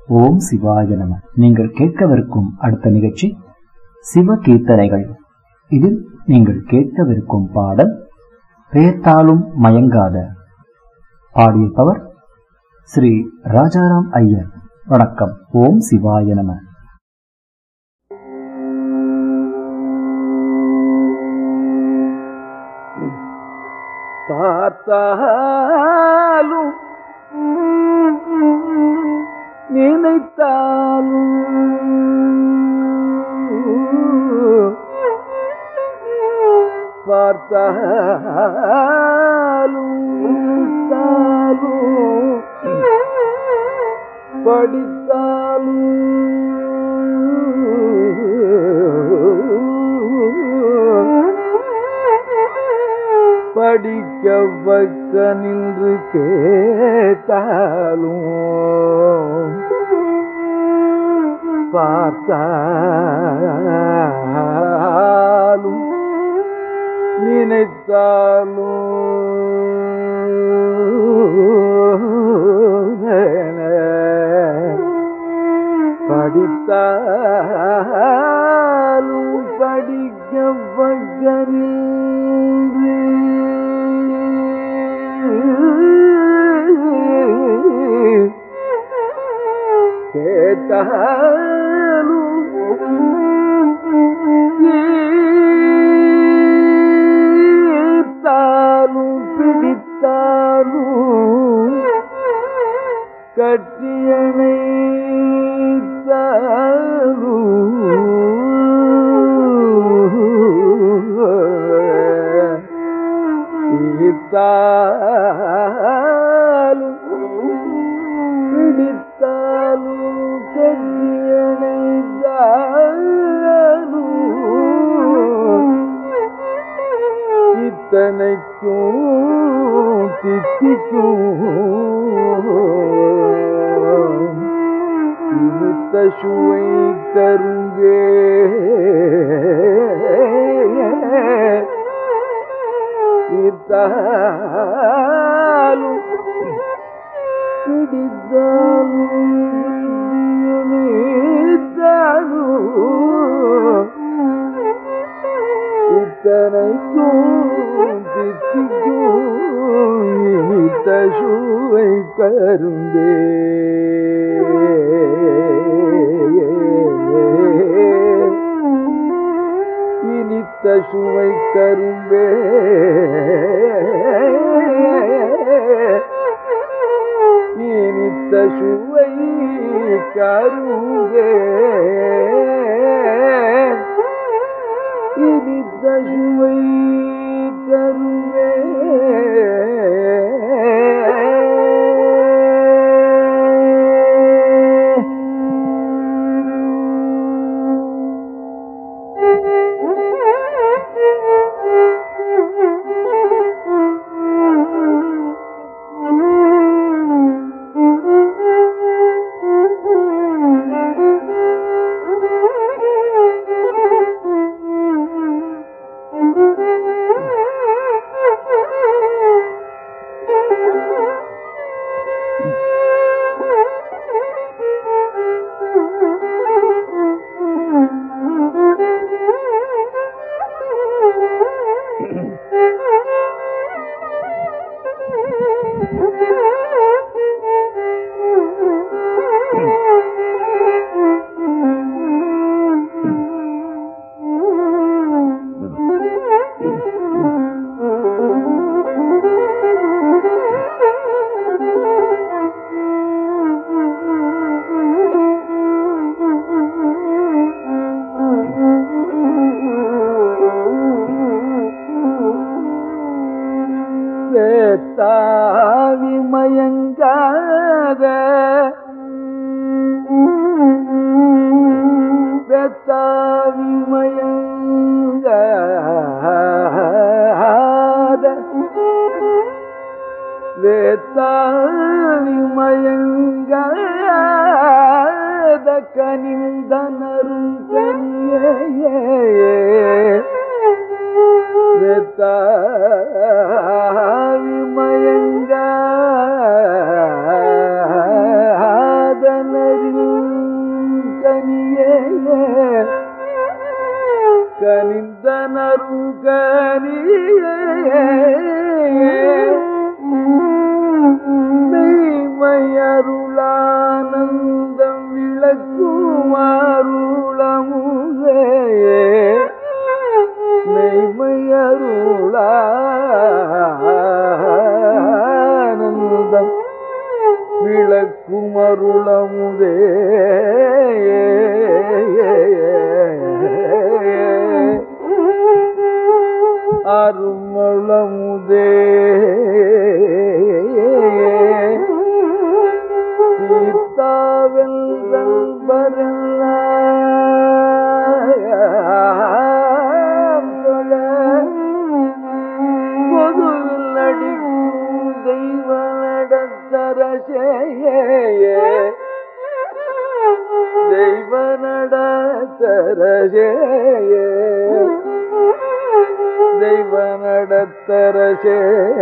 ஓம் சிவாய நம நீங்கள் கேட்கவிருக்கும் அடுத்த நிகழ்ச்சி சிவ கீர்த்தனைகள் இதில் நீங்கள் கேட்கவிருக்கும் பாடல் பேத்தாலும் மயங்காத பாடியிருப்பவர் ஸ்ரீ ராஜாராம் ஐயர் வணக்கம் ஓம் சிவாய நம பார்த்தாலும் நினைத்தாலும் பார்த்தாலும் நினைத்தாலும் படித்தாலும் படிக்க வைக்க நின்று கேட்டாலும் பார்த்தாலும் நினைத்தாலும் படித்தாலும் படிக்க வகரில் கேட்டாலும் பிடித்தாலும் கட்டியணை பிடித்தாலும் பிடித்தாலும் கட்டியணை இத்தனைக்கும் தித்திக்கும் இனித்த சுவை கருங்கே இத்தாலும் பிடித்தாலும் நீத்தாலும் இத்தனைக்கும் தித்திக்கும் இனித்த சுவை கருந்தே இனித்த சுவை கரும்பே இனித்த சுவை கரும்பே இனித்த சுவை கருவே தாவி மயங்காத வெத்தாவி மயங்காத வேத்தாவி மயங்காத கனிந்தனரும் கனியே வெத்தாவி மயங்காத நரில் மெய்மையருளானந்தம் விளக்கும் அருளமுதே மெய்மையருளானந்தம் விளக்கும் அருளமுதே அருமளமுதே சீதாவென்றல் பரலாம் தொழ பொதுவில் அடிக்கும் தெய்வ நடத்தரசேயே தெய்வ நடத்தரசேயே தெய்வ நடத்தரசே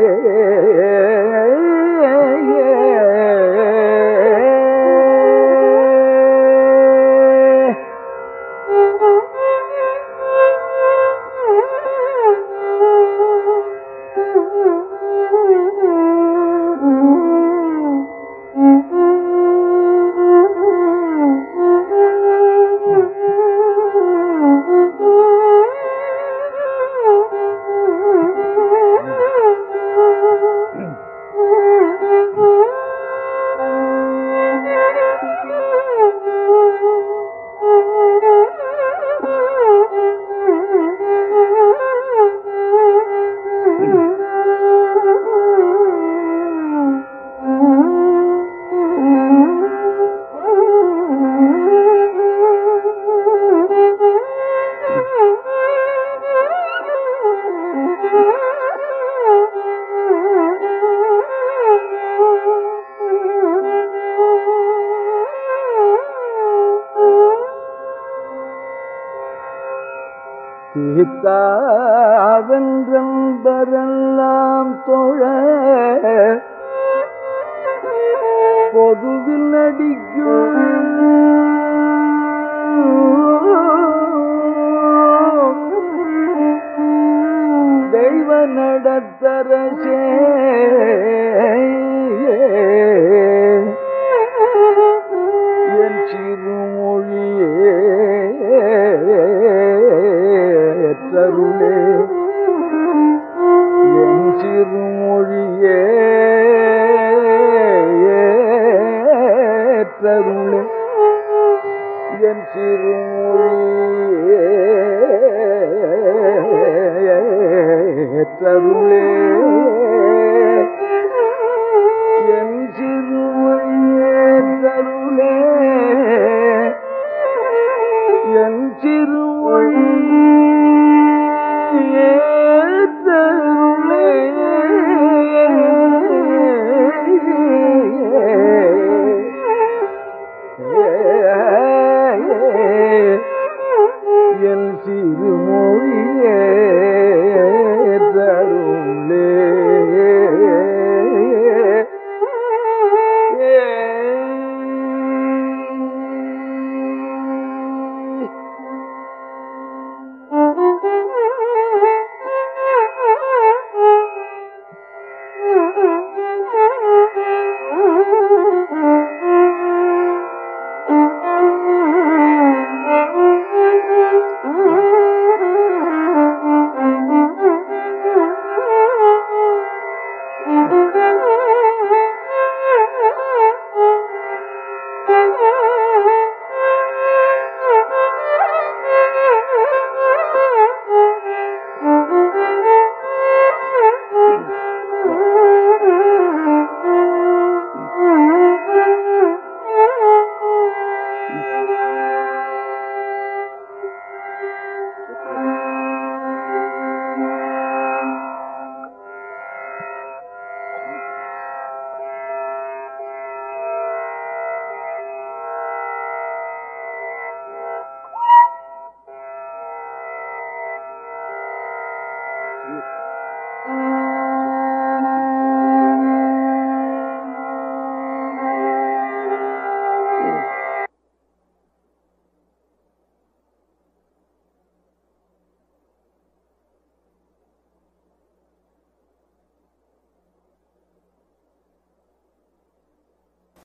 சீதாவென்றம்பரெல்லாம் தோழ பொதுவில் நடிக்கும் தெய்வ நடத்தரசே என் சிறுமொழியே ஏற்றருளே என் சிறுமொழியே ஏற்றருளே என் சிறுமொழியே ஏற்றருளே